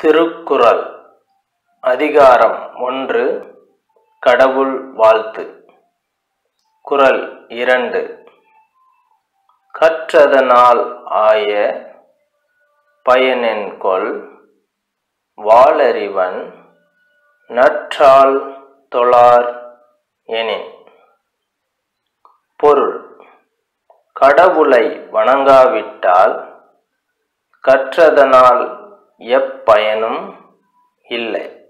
திருக்குறள் அதிகாரம் ஒன்று கடவுள் வாழ்த்து குறள் இரண்டு கற்றதனால் ஆய பயனென்கொல் வாளறிவன் நற்றால் தொழார் எனின் பொருள் கடவுளை வணங்காவிட்டால் கற்றதனால் எப்பயனும் இல்லை